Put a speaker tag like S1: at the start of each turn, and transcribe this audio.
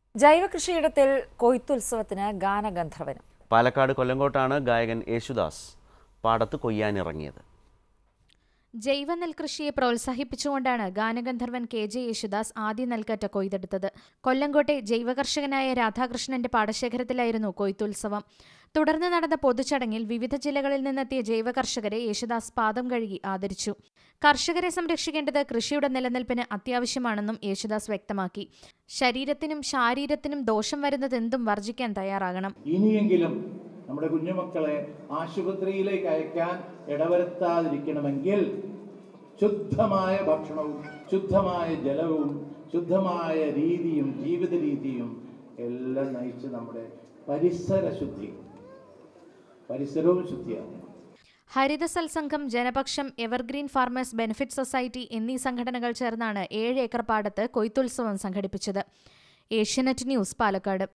S1: ജൈവ കൃഷിയിടത്തിൽ കൊയ്ത്തുത്സവത്തിന് ഗാനഗന്ധർവനും
S2: പാലക്കാട് കൊല്ലങ്കോട്ടാണ് ഗായകൻ യേശുദാസ് പാടത്ത് കൊയ്യാനിറങ്ങിയത്
S3: ജൈവ നെൽകൃഷിയെ പ്രോത്സാഹിപ്പിച്ചുകൊണ്ടാണ് ഗാനഗന്ധർവൻ കെ ജെ യേശുദാസ് ആദ്യ നെൽക്കറ്റ കൊയ്തെടുത്തത് കൊല്ലങ്കോട്ടെ ജൈവ കർഷകനായ രാധാകൃഷ്ണന്റെ പാടശേഖരത്തിലായിരുന്നു കൊയ്ത്തുത്സവം തുടർന്ന് നടന്ന പൊതുചടങ്ങിൽ വിവിധ ജില്ലകളിൽ നിന്നെത്തിയ ജൈവ കർഷകരെ യേശുദാസ് പാദം കഴുകി ആദരിച്ചു കർഷകരെ സംരക്ഷിക്കേണ്ടത് കൃഷിയുടെ നിലനിൽപ്പിന് അത്യാവശ്യമാണെന്നും യേശുദാസ് വ്യക്തമാക്കി ശരീരത്തിനും ശാരീരത്തിനും ദോഷം വരുന്നതെന്തും വർജിക്കാൻ തയ്യാറാകണം
S4: ഇനിയെങ്കിലും നമ്മുടെ കുഞ്ഞുമക്കളെ ആശുപത്രിയിലേക്ക് അയക്കാൻ ഇടവരുത്താതിരിക്കണമെങ്കിൽ ശുദ്ധമായ ഭക്ഷണവും ശുദ്ധമായ ജലവും ശുദ്ധമായ രീതിയും ജീവിത രീതിയും എല്ലാം നയിച്ച് നമ്മുടെ പരിസര ശുദ്ധി പരിസരവും ശുദ്ധിയാകും
S3: ഹരിതസൽ സംഘം ജനപക്ഷം എവർഗ്രീൻ ഫാർമേഴ്സ് ബെനിഫിറ്റ് സൊസൈറ്റി എന്നീ സംഘടനകൾ ചേർന്നാണ് ഏഴ് ഏക്കർ പാടത്ത് കൊയ്ത്തുത്സവം സംഘടിപ്പിച്ചത് ഏഷ്യാനെറ്റ് ന്യൂസ് പാലക്കാട്